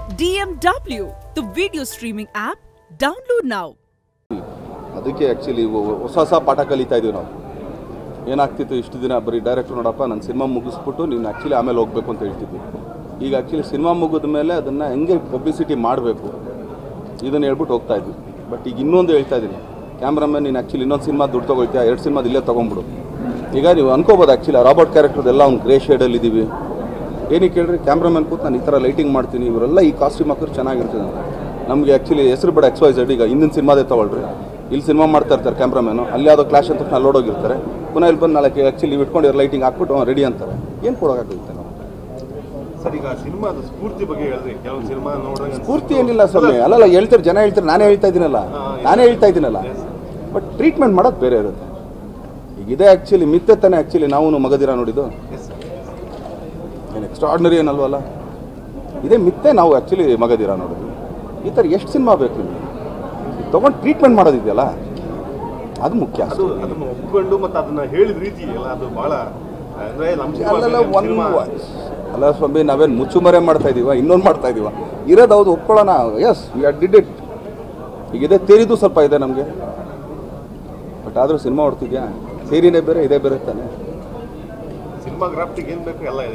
DMW, the video streaming app. Download now. ಅದಕ್ಕೆ actually ಹೊಸ ಹೊಸ ಪಾಠ ಕಲಿತಾ ಇದೀವಿ ನಾವು ಏನಾಗ್ತಿತ್ತು ಇಷ್ಟು ದಿನ ಬರೀ ಡೈರೆಕ್ಟ್ರ್ ನೋಡಪ್ಪ ನಾನು ಸಿನಿಮಾ ಮುಗಿಸ್ಬಿಟ್ಟು ನೀನು ಆ್ಯಕ್ಚುಲಿ ಆಮೇಲೆ ಹೋಗ್ಬೇಕು ಅಂತ ಹೇಳ್ತಿದ್ವಿ ಈಗ ಆ್ಯಕ್ಚುಲಿ ಸಿನಿಮಾ ಮುಗಿದ ಮೇಲೆ ಅದನ್ನು ಹೆಂಗೆ ಪಬ್ಲಿಸಿಟಿ ಮಾಡಬೇಕು ಇದನ್ನು ಹೇಳ್ಬಿಟ್ಟು ಹೋಗ್ತಾ ಇದ್ವಿ ಬಟ್ ಈಗ ಇನ್ನೊಂದು ಹೇಳ್ತಾ ಇದ್ದೀನಿ ಕ್ಯಾಮ್ರಾಮನ್ ನೀನು ಆ್ಯಕ್ಚುಲಿ ಇನ್ನೊಂದು ಸಿನಿಮಾ ದುಡ್ಡು ತೊಗೊಳ್ತೀಯ ಎರಡು ಸಿನಿಮಾದ ಇಲ್ಲೇ ತೊಗೊಂಬಿಡು ಈಗ ನೀವು ಅನ್ಕೋಬೋದು ಆ್ಯಕ್ಚುಲಿ ರಾಬರ್ಟ್ ಕ್ಯಾರೆಕ್ಟರ್ದೆಲ್ಲ ಅವ್ನು ಗ್ರೇ ಶೇಡಲ್ಲಿ ಇದ್ದೀವಿ ಏನಕ್ಕೆ ಹೇಳ್ರಿ ಕ್ಯಾಮ್ರಾಮನ್ ಕೂತು ನಾನು ಈ ಥರ ಲೈಟಿಂಗ್ ಮಾಡ್ತೀನಿ ಇವರೆಲ್ಲ ಈ ಕಾಸ್ಟ್ಯೂಮ್ ಹಾಕಿದ್ರೆ ಚೆನ್ನಾಗಿರ್ತದೆ ಅಂತ ನಮಗೆ ಆ್ಯಕ್ಚುಲಿ ಹೆಸರು ಬೇಡ ಎಕ್ಸ್ ವೈ ಝೆಡ್ ಈಗ ಹಿಂದಿನ ಸಿನಿಮಾದೇ ತೊಗೊಳ್ರಿ ಇಲ್ಲಿ ಸಿನಿಮಾ ಮಾಡ್ತಾ ಇರ್ತಾರೆ ಕ್ಯಾಮ್ರಾಮನ್ನು ಅಲ್ಲಿ ಯಾವುದೋ ಕ್ಲಾಶ್ ಅಂತ ಅಲ್ಲಿ ಹೋಗಿರ್ತಾರೆ ಪುನಃ ಇಲ್ಲಿ ಬಂದು ನಾಳೆ ಆ್ಯಕ್ಚುಲಿ ಇಟ್ಕೊಂಡು ಲೈಟಿಂಗ್ ಹಾಕ್ಬಿಟ್ಟು ರೆಡಿ ಅಂತಾರೆ ಏನು ಕೊಡೋಕ್ಕಾಗುತ್ತೆ ನಾವು ಸರ್ ಈಗ ಸಿನಿಮಾದ ಸ್ಫೂರ್ತಿ ಬಗ್ಗೆ ಹೇಳಿದ್ರಿ ಕೆಲವು ಸಿನಿಮಾ ನೋಡಿದಾಗ ಸ್ಫೂರ್ತಿ ಏನಿಲ್ಲ ಸ್ವಾಮಿ ಅಲ್ಲಲ್ಲ ಹೇಳ್ತಾರೆ ಜನ ಹೇಳ್ತಾರೆ ನಾನೇ ಹೇಳ್ತಾ ಇದ್ದೀನಲ್ಲ ನಾನೇ ಹೇಳ್ತಾ ಇದ್ದೀನಲ್ಲ ಬಟ್ ಟ್ರೀಟ್ಮೆಂಟ್ ಮಾಡೋದು ಬೇರೆ ಇರುತ್ತೆ ಈಗ ಇದೇ ಆ್ಯಕ್ಚುಲಿ ಮಿತ್ತೆ ತಾನೇ ಆ್ಯಕ್ಚುಲಿ ನಾವು ಮಗದಿರ ನೋಡಿದ್ದು ಏನು ಎಕ್ಸ್ಟ್ರಾರ್ಡಿನರಿ ಏನಲ್ವಲ್ಲ ಇದೇ ಮಿತ್ತೆ ನಾವು ಆ್ಯಕ್ಚುಲಿ ಮಗದಿರ ನೋಡೋದು ಈ ಥರ ಎಷ್ಟು ಸಿನಿಮಾ ಬೇಕು ನಿಮಗೆ ತೊಗೊಂಡು ಟ್ರೀಟ್ಮೆಂಟ್ ಮಾಡೋದಿದೆಯಲ್ಲ ಅದು ಮುಖ್ಯ ಅದು ಅದನ್ನು ಒಪ್ಕೊಂಡು ಮತ್ತೆ ಅದನ್ನ ಹೇಳಿದ ರೀತಿ ಎಲ್ಲ ಅದು ಬಹಳ ಅಂದ್ರೆ ನಮ್ಮ ಅಲ್ಲೆಲ್ಲ ಒಂದು ಸಿನಿಮಾ ಅಲ್ಲ ಸ್ವಾಮಿ ನಾವೇನು ಮುಚ್ಚುಮರೆ ಮಾಡ್ತಾ ಇದೀವ ಇನ್ನೊಂದು ಮಾಡ್ತಾ ಇದೀವ ಇರೋದು ಹೌದು ಒಪ್ಕೊಳ್ಳೋಣ yes we are did it ಈಗ ಇದೇ ತೇರಿದು ಸ್ವಲ್ಪ ಇದೆ ನಮಗೆ ಬಟ್ ಆದರೂ ಸಿನಿಮಾ ಹೊಡ್ತಿದ್ಯಾ ಸೇರಿನೇ ಬೇರೆ ಇದೇ ಬೇರೆ ತಾನೆ ಸಿನಿಮಾ ಗ್ರಾಫ್ಟಿಗೆ ಏನ್ ಬೇಕು ಎಲ್ಲ ಇದೆ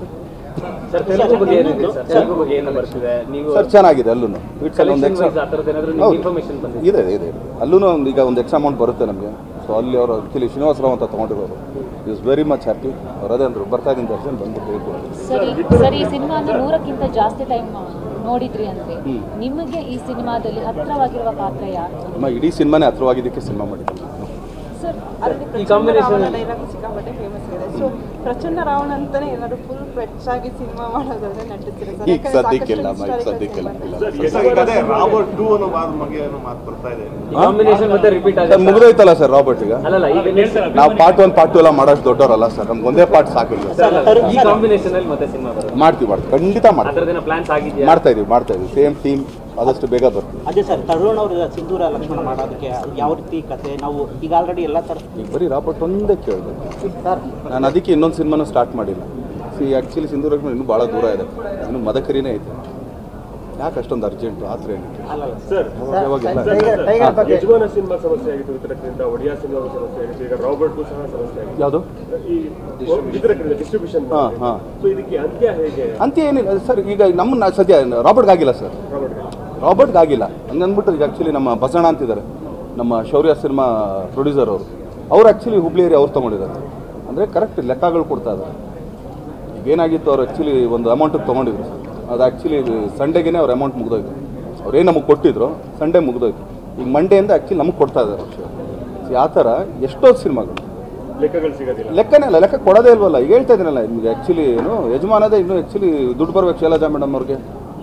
ಸರ್ ತೆಲುಗು ಬಗ್ಗೆ ಏನಿದೆ ಸರ್ ತೆಲುಗು ಬಗ್ಗೆ ಏನು ಬರ್ತಿದೆ ನೀವು ಸರ್ ಚೆನ್ನಾಗಿದೆ ಅಲ್ಲೂ ಇಟ್ಸಲ್ಲಿ ಒಂದು ಕಲೆಕ್ಷನ್ ಎಕ್ಸ್ಟ್ರಾ ವೈಸ್ ಆ ಥರದ್ದು ಏನಾದ್ರು ನಿಮ್ಗೆ ಹೌದು. ಇನ್ಫಾರ್ಮೇಶನ್ ಬಂದಿದೆ ಇದೆ ಇದೆ ಅಲ್ಲೂ ಒಂದು ಈಗ ಒಂದು ಎಕ್ಸ್ ಅಮೌಂಟ್ ಬರುತ್ತೆ ನಮಗೆ ಸೊ ಅಲ್ಲಿ ಅವರು ಆ್ಯಕ್ಚುಲಿ ಶ್ರೀನಿವಾಸರಾವ್ ಅಂತ ತೊಗೊಂಡಿರೋರು ಇಸ್ ವೆರಿ ಮಚ್ ಹ್ಯಾಪಿ ಅವ್ರು ಅದೇ ಅಂದರು ಬರ್ತಾ ಇದ್ದೀನಿ ದರ್ಶನ್ ಬಂದ್ಬಿಟ್ಟು ಹೇಳ್ಬೋದು ಸರಿ ಸರಿ ಈ ಸಿನಿಮಾನ ನೂರಕ್ಕಿಂತ ಜಾಸ್ತಿ ಟೈಮ್ ನೋಡಿದ್ರಿ ಅಂದ್ರೆ ಹ್ಮ್. ನಿಮಗೆ ಈ ಸಿನಿಮಾದಲ್ಲಿ ಹತ್ತಿರವಾಗಿರುವ ಪಾತ್ರ ಯಾರು ನಮ್ಮ ಇಡೀ ಸಿನಿಮಾನೇ ಹತ್ರವಾಗಿದ್ದಕ್ಕೆ ಸಿನಿಮಾ ಮಾಡಿದ್ದೀನಿ ಸರ್ ಅಲ್ಲಿ ಈ ಪ್ರಚಂಡ combination- ರಾವಣ ಡೈಲಾಗ್ ಸಿಕ್ಕಾಪಟ್ಟೆ ಫೇಮಸ್ ಇದೆ ಸೊ ಪ್ರಚಂಡ ರಾವಣ ಅಂತಾನೆ ಏನಾದ್ರು ಫುಲ್ ಫ್ರೆಶ್ ಆಗಿ ಸಿನಿಮಾ ಮಾಡೋದಾದ್ರೆ ನಟಿಸ್ತೀರಾ ಸರ್ ಈಗ ಯಾಕಂದ್ರೆ ಸದ್ಯಕ್ಕಿಲ್ಲ ಸಾಕಷ್ಟು ಈಗ historical ಸದ್ಯಕ್ಕಿಲ್ಲ cinema ಇಲ್ಲ ಇದೆ. ಸರ್ ಈಗ ಅದೇ ರಾಬರ್ಟ್ ಟೂ ಅನ್ನೋ ಮಾತು ಬಗ್ಗೆ ಏನೋ ಮಾತು ಬರ್ತಾ ಇದೆ ಈ ಕಾಂಬಿನೇಷನ್ ಮತ್ತೆ ರಿಪೀಟ್ ಸರ್ ಆಗುತ್ತೆ ಮುಗಿದೋಯ್ತಲ್ಲ ಸರ್ ರಾಬರ್ಟ್ ಈಗ ಅಲ್ಲಲ್ಲ ಈಗ next- ನಾವು ಪಾರ್ಟ್ ಒನ್ ಪಾರ್ಟ್ ಟು ಎಲ್ಲ ಮಾಡೋಷ್ಟು ದೊಡ್ಡವರಲ್ಲ ಸರ್ ನಮ್ಗೆ ಒಂದೇ ಪಾರ್ಟ್ ಸಾಕಿಲ್ಲ ಸರ್, ಈ ಕಾಂಬಿನೇಷನ್ ಅಲ್ಲಿ ಮತ್ತೆ ಸಿನಿಮಾ ಬರುತ್ತೆ ಮಾಡ್ತೀವಿ ಮಾಡ್ತೀವಿ ಖಂಡಿತ ಆ ಮಾಡ್ತೀವಿ ಥರದಿನ ಪ್ಲಾನ್ಸ್ ಆಗಿದೆಯಾ ಮಾಡ್ತಾ ಇದೀವಿ ಮಾಡ್ತಾ ಇದೀವಿ ಸೇಮ್ ಟೀಮ್ ಆದಷ್ಟು ಬೇಗ ಬರ್ತೀವಿ ಅದೇ ಸರ್ ತರುಣ್ ಅವರು ಸಿಂಧೂರ ಲಕ್ಷ್ಮಣ ಮಾಡೋದಕ್ಕೆ ಯಾವ ರೀತಿ ಕತೆ ನಾವು ಈಗ ಆಲ್ರೆಡಿ ಎಲ್ಲ ಥರ ಈಗ ಬರೀ ರಾಬರ್ಟ್ ಒಂದೇ ಕೇಳಬೇಕು ನಾನು ಅದಕ್ಕೆ ಇನ್ನೊಂದು ಸಿನಿಮಾನು ಸ್ಟಾರ್ಟ್ ಮಾಡಿಲ್ಲ ಸಿ ಆ್ಯಕ್ಚುಲಿ ಸಿಂಧು ಲಕ್ಷ್ಮಣ ಇನ್ನೂ ಭಾಳ ದೂರ ಇದೆ ಇನ್ನು ಮದಕರಿನೇ ಐತೆ ಯಾಕೆ ಅಷ್ಟೊಂದು ಅರ್ಜೆಂಟು ಆ ಥರ ಏನಿತ್ತು ಅಲ್ಲಲ್ಲ ಸರ್ ಯಾವಾಗಿಲ್ಲ ಯಜಮಾನ ಸಿನಿಮಾ ಸಮಸ್ಯೆ ಆಗಿತ್ತು ವಿತರಕರಿಂದ ಒಡಿಯಾ ಸಿನಿಮಾ ಸಮಸ್ಯೆ ಆಗಿತ್ತು ಈಗ ರಾಬರ್ಟ್ಗೂ ಸಹ ಸಮಸ್ಯೆ ಆಗಿತ್ತು ಯಾವುದು ಈ ವಿತರಕರಿಂದ ಡಿಸ್ಟ್ರಿಬ್ಯೂಷನ್ ಹಾ, ಹಾ. ಸೊ ಇದಕ್ಕೆ ಅಂತ್ಯ ಹೇಗೆ ಅಂತ್ಯ ಏನಿಲ್ಲ ಸರ್ ಈಗ ನಮ್ಮ ಸದ್ಯ ರಾಬರ್ಟ್ಗೆ ಆಗಿಲ್ಲ ಸರ್ ರಾಬರ್ಟ್ಗೆ ಆಗಿಲ್ಲ ಹಂಗಂದ್ಬಿಟ್ಟು ಈಗ ಆ್ಯಕ್ಚುಲಿ ನಮ್ಮ ಬಸಣ್ಣ ಅಂತಿದ್ದಾರೆ ನಮ್ಮ ಶೌರ್ಯ ಸಿನಿಮಾ ಪ್ರೊಡ್ಯೂಸರ್ ಅವರು ಅವ್ರು ಆ್ಯಕ್ಚುಲಿ ಹುಬ್ಳಿ ಏರಿಯಾ ಅವ್ರು ತೊಗೊಂಡಿದ್ದಾರೆ ಅಂದರೆ ಕರೆಕ್ಟ್ ಲೆಕ್ಕಗಳು ಕೊಡ್ತಾ ಇದ್ದಾರೆ ಈಗ ಏನಾಗಿತ್ತು ಅವ್ರು ಆ್ಯಕ್ಚುಲಿ ಒಂದು ಅಮೌಂಟಿಗೆ ತೊಗೊಂಡಿದ್ರು ಸರ್ ಅದು ಆ್ಯಕ್ಚುಲಿ ಸಂಡೇಗೆ ಅವ್ರ ಅಮೌಂಟ್ ಮುಗ್ದೋಯ್ತು ಅವ್ರು ಏನು ನಮಗೆ ಕೊಟ್ಟಿದ್ರು ಸಂಡೇ ಮುಗ್ದೋಯ್ತು ಈಗ ಮಂಡೆಯಿಂದ ಆ್ಯಕ್ಚುಲಿ ನಮಗೆ ಕೊಡ್ತಾ ಇದ್ದಾರೆ ಅಷ್ಟೇ ಸೊ ಆ ಥರ ಎಷ್ಟೋ ಸಿನಿಮಾಗಳು ಲೆಕ್ಕಗಳು ಸಿಗೋದಿಲ್ಲ ಲೆಕ್ಕನೇ ಅಲ್ಲ ಲೆಕ್ಕ ಕೊಡೋದೇ ಇಲ್ವಲ್ಲ ಈಗ ಹೇಳ್ತಾ ಇದ್ದೀನಲ್ಲ ನಿಮಗೆ ಆ್ಯಕ್ಚುಲಿ ಏನು ಯಜಮಾನದೇ ಇನ್ನೂ ಆ್ಯಕ್ಚುಲಿ ದುಡ್ಡು ಬರ್ಬೇಕು ಶೈಲಜಾ ಮೇಡಮ್ ಅವ್ರಿಗೆ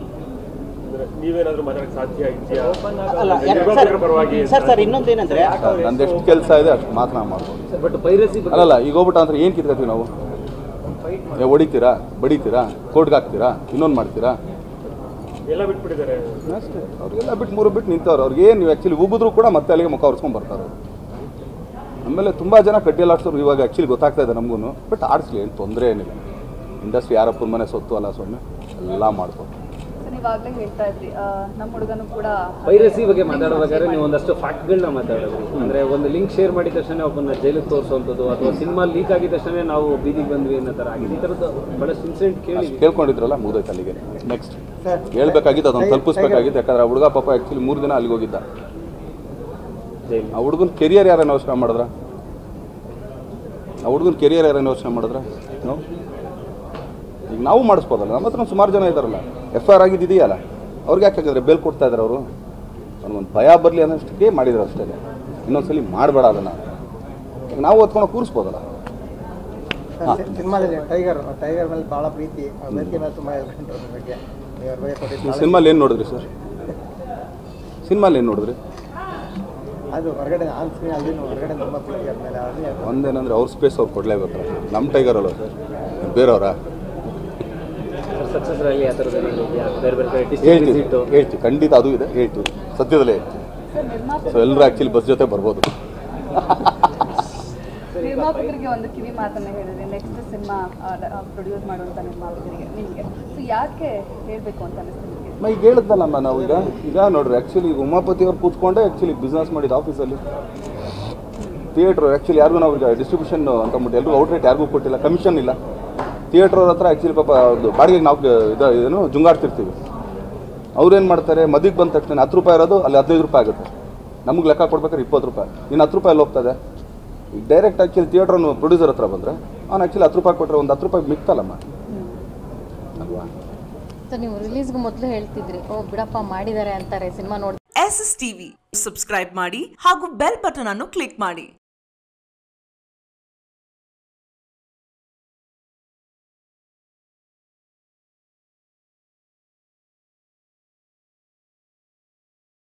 ಅಂದ್ರೆ ನೀವೇನಾದ್ರೂ ಮಾತಾಡಕ್ಕೆ ಸಾಧ್ಯ ಇದೆಯಾ ಅಲ್ಲ ಯಾಕೆ ಸರ್ ನಿರ್ಮಾಪಕರ ಪರವಾಗಿ ಸರ್ ಸರ್ ಇನ್ನೊಂದೇನಂದ್ರೆ ನಂದು ಎಷ್ಟು ಕೆಲಸ ಇದೆ ಅಷ್ಟು ಮಾತ್ರ ನಾವು ಮಾಡ್ಬೋದು ಬಟ್ ಪೈರಸಿ ಅಲ್ಲಲ್ಲ ಈಗ ಹೋಗ್ಬಿಟ್ಟು ಅಂದ್ರೆ ಏನು ಕಿತ್ಕೋತೀವಿ ನಾವು ಏ ಹೊಡಿತೀರಾ ಬಡಿತೀರಾ ಕೋರ್ಟ್ಗೆ ಹಾಕ್ತೀರಾ ಇನ್ನೊಂದು ಮಾಡ್ತೀರಾ ಎಲ್ಲ ಬಿಟ್ಬಿಟ್ಟಿದ್ದಾರೆ ಅಷ್ಟೇ ಅವ್ರಿಗೆಲ್ಲ ಬಿಟ್ಟು ಮೂರು ಬಿಟ್ಟು ನಿಂತವ್ರು ಅವ್ರಿಗೆ ಏನು ನೀವು ಆ್ಯಕ್ಚುಲಿ ಉಗಿದ್ರು ಕೂಡ ಮತ್ತೆ ಅಲ್ಲಿಗೆ ಮುಖ ಒರೆಸ್ಕೊಂಡು ಬರ್ತಾರೆ ಆಮೇಲೆ ತುಂಬ ಜನ ಕಡ್ಡಿಯಲ್ಲಿ ಆಡ್ಸೋರು ಇವಾಗ ಆ್ಯಕ್ಚುಲಿ ಗೊತ್ತಾಗ್ತಾ ಇದೆ ನಮಗೂ ಬಟ್ ಆಡಿಸ್ಲಿ ಏನು ತೊಂದರೆ ಏನಿಲ್ಲ ಇಂಡಸ್ಟ್ರಿ ಯಾರಪ್ಪನ ಮನೆ ಸೊತ್ತು ಅಲ್ಲ ಸೊನ್ನೆ ಎಲ್ಲ ಮಾಡ್ಬೋದು ಸರ್ ನೀವಾಗಲೇ ಹೇಳ್ತಾ ಇದ್ರಿ ಆ, ನಮ್ಮ ಹುಡುಗನು ಕೂಡ ಪೈರಸಿ ಬಗ್ಗೆ ಮಾತಾಡಬೇಕಾದ್ರೆ ನೀವು ಒಂದಷ್ಟು ಫ್ಯಾಕ್ಟ್ಗಳನ್ನ ಮಾತಾಡೋದು ಅಂದ್ರೆ ಒಂದು ಲಿಂಕ್ ಶೇರ್ ಮಾಡಿದ ತಕ್ಷಣ ಒಬ್ಬನ ಜೈಲಿಗೆ ತೋರಿಸುವಂಥದ್ದು ಅಥವಾ ಸಿನಿಮಾ ಲೀಕ್ ಆಗಿದ ತಕ್ಷಣ ನಾವು ಬೀದಿಗೆ ಬಂದ್ವಿ ಅನ್ನೋ ಥರ ಆಗಿದೆ ಈ ಥರದ್ದು ಬಹಳಷ್ಟು ಇನ್ಸಿಡೆಂಟ್ ಕೇಳಿ ಅಷ್ಟು ಕೇಳ್ಕೊಂಡಿದ್ರಲ್ಲ ಮುಗ್ದೋಯ್ತು ಅಲ್ಲಿಗೆ ನೆಕ್ಸ್ಟ್ ಹೇಳ್ಬೇಕಾಗಿತ್ತು ಅದನ್ನು ತಲುಪಿಸ್ಬೇಕಾಗಿತ್ತು ಯಾಕಂದ್ರೆ ಆ ಹುಡುಗ ಪಾಪ ಆ್ಯಕ್ಚುಲಿ ಮೂರು ದಿನ ಅಲ್ಲಿಗೆ ಹೋಗಿದ್ದ ಜೈಲು ಆ ಹುಡುಗನ ಕೆರಿಯರ್ ಯಾರನ್ನ ಯೋಚನೆ ಮಾಡಿದ್ರ ಆ ಹುಡುಗನ ಕೆರಿಯರ್ ಯಾರನ್ನ ಯೋಚನೆ ಮಾಡಿದ್ರ ನಾವು ಈಗ ನಾವು ಮಾಡಿಸ್ಬೋದಲ್ಲ ನಮ್ಮ ಹತ್ರ ಸುಮಾರು ಜನ ಇದ್ದಾರಲ್ಲ ಎಫ್ ಐ ಆರ್ ಆಗಿದ್ದಿದೆಯಲ್ಲ ಅವ್ರಿಗೆ ಯಾಕೆ ಹಾಕಿದ್ರೆ ಬೇಲ್ ಕೊಡ್ತಾ ಇದ್ದಾರೆ ಅವರು ಅವ್ನಿಗೊಂದು ಭಯ ಬರಲಿ ಅನ್ನೋಷ್ಟಕ್ಕೆ ಮಾಡಿದ್ರು ಅಷ್ಟೇ ಇನ್ನೊಂದ್ಸಲಿ ಮಾಡಬೇಡ ಅದನ್ನು ಈಗ ನಾವು ಹೊತ್ಕೊಂಡು ಕೂರಿಸ್ಬೋದಲ್ಲ ಸಿನಿಮಾದಲ್ಲಿ ಟೈಗರ್ ಟೈಗರ್ ಮೇಲೆ ಬಹಳ ಪ್ರೀತಿ ಆ ವೇದಿಕೆ ಮೇಲೆ ತುಂಬ ಹೇಳ್ಕೊಂಡ್ರು ಅದ್ರ ಬಗ್ಗೆ ನೀವು ಅವ್ರ ಬಗ್ಗೆ ನೀವು ಕೊಟ್ಟಿದ್ದು ಸಿನಿಮಾಲಿ ಏನು ನೋಡಿದ್ರಿ ಸರ್ ಸಿನಿಮಾಲಿ ಏನು ನೋಡಿದ್ರಿ ಅದು ಹೊರಗಡೆ ಆನ್ ಸ್ಕ್ರೀನ್ ಅಲ್ಲಿ ಹೊರಗಡೆ ತುಂಬ ಪ್ರೀತಿ ಆದ್ಮೇಲೆ ಅದೇ ಒಂದೇನಂದ್ರೆ ಅವ್ರ ಸ್ಪೇಸ್ ಅವ್ರು ಕೊಡಲೇಬೇಕಲ್ಲ ನಮ್ಮ ಟೈಗರ್ ಅಲ್ವ ಸರ್ ಬೇರೆಯವರಾ ಸಕ್ಸಸ್ ರ್ಯಾಲಿ ಆ ಥರದ್ದು ಏನಾದ್ರು ಇದೆಯಾ ಬೇರೆ ಬೇರೆ ಕಡೆ ಡಿಸ್ಟ್ರಿಕ್ಟ್ ಹೇಳ್ತೀವಿ ವಿಸಿಟ್ಟು ಹೇಳ್ತೀವಿ ಖಂಡಿತ ಅದು ಇದೆ ಹೇಳ್ತೀವಿ ಸದ್ಯದಲ್ಲೇ ಹೇಳ್ತೀವಿ ಸರ್ ನಿರ್ಮಾಪಕ ಸೊ ಎಲ್ಲರೂ ಆ್ಯಕ್ಚುಲಿ ಬಸ್ ಜೊತೆ ಬರ್ಬೋದು ನಿರ್ಮಾಪಕರಿಗೆ ಒಂದು ಕಿವಿ ಮಾತನ್ನ ಹೇಳಿದ್ರೆ ನೆಕ್ಸ್ಟ್ ಸಿನಿಮಾ ಪ್ರೊಡ್ಯೂಸ್ ಮಾಡುವಂತ ನಿರ್ಮಾಪಕರಿಗೆ ನಿಮಗೆ ಸೊ ಯಾಕೆ ಹೇಳಬೇಕು ಅಂತ ಅನಿಸ್ತು ನಿಮಗೆ ಮ ಈಗ ಹೇಳಿದ್ನಲ್ಲಮ್ಮ ನಾವು ಈಗ ಈಗ ನೋಡ್ರಿ ಆ್ಯಕ್ಚುಲಿ ಈಗ ಉಮಾಪತಿ ಅವ್ರು ಕೂತ್ಕೊಂಡೆ ಆ್ಯಕ್ಚುಲಿ ಬಿಸ್ನೆಸ್ ಮಾಡಿದ ಆಫೀಸಲ್ಲಿ ಥಿಯೇಟ್ರ್ ಆ್ಯಕ್ಚುಲಿ ಯಾರಿಗೂ ನಾವು ಈಗ ಡಿಸ್ಟ್ರಿಬ್ಯೂಷನ್ ಅಂತ ಅಂದ್ಬಿಟ್ಟು ಎಲ್ಲರೂ ಔಟ್ರೇಟ್ ಯಾರಿಗೂ ಕೊಟ್ಟಿಲ್ಲ ಕಮಿಷನ್ ಇಲ್ಲ ಥಿಯೇಟ್ರ್ ಅವ್ರ ಹತ್ರ ಆ್ಯಕ್ಚುಲಿ ಪಾಪ ಅದು ಬಾಡಿಗೆಗೆ ನಾವು ಇದು ಏನು ಜುಂಗಾಡ್ತಿರ್ತೀವಿ ಅವ್ರೇನು ಮಾಡ್ತಾರೆ ಮದಿಗೆ ಬಂದ ತಕ್ಷಣ ಹತ್ತು ರೂಪಾಯಿ ಇರೋದು ಅಲ್ಲಿ ಹದಿನೈದು ರೂಪಾಯಿ ಆಗುತ್ತೆ ನಮಗೆ ಲೆಕ್ಕ ಕೊಡ್ಬೇಕಾದ್ರೆ ಇಪ್ಪತ್ತು ರೂಪಾಯಿ ಇನ್ನು ಹತ್ತು ರೂಪಾಯಿ ಅಲ್ಲಿ ಹೋಗ್ತದೆ ಈಗ ಡೈರೆಕ್ಟ್ ಆ್ಯಕ್ಚುಲಿ ಥಿಯೇಟ್ರನ್ನು ಪ್ರೊಡ್ಯೂಸರ್ ಹತ್ರ ಬಂದರೆ ಅವ್ನು ಆ್ಯಕ್ಚುಲಿ ಹತ್ತು ರೂಪಾಯಿ ಕೊಟ್ಟರೆ ಒಂದು ಹತ್ತು ರೂಪಾಯಿ ಮಿಕ್ತಲ್ಲಮ್ಮ ಅಲ್ವಾ ಸೊ ನೀವು ರಿಲೀಸ್ಗೂ ಮೊದಲು ಹೇಳ್ತಿದ್ರಿ ಓ ಬಿಡಪ್ಪ ಮಾಡಿದ್ದಾರೆ ಅಂತಾರೆ ಸಿನಿಮಾ ನೋಡಿ ಎಸ್ ಎಸ್ ಟಿವಿ ಸಬ್ಸ್ಕ್ರೈಬ್ ಮಾಡಿ ಹಾಗೂ ಬೆಲ್ ಬಟನ್ ಅನ್ನು ಕ್ಲಿಕ್ ಮಾಡಿ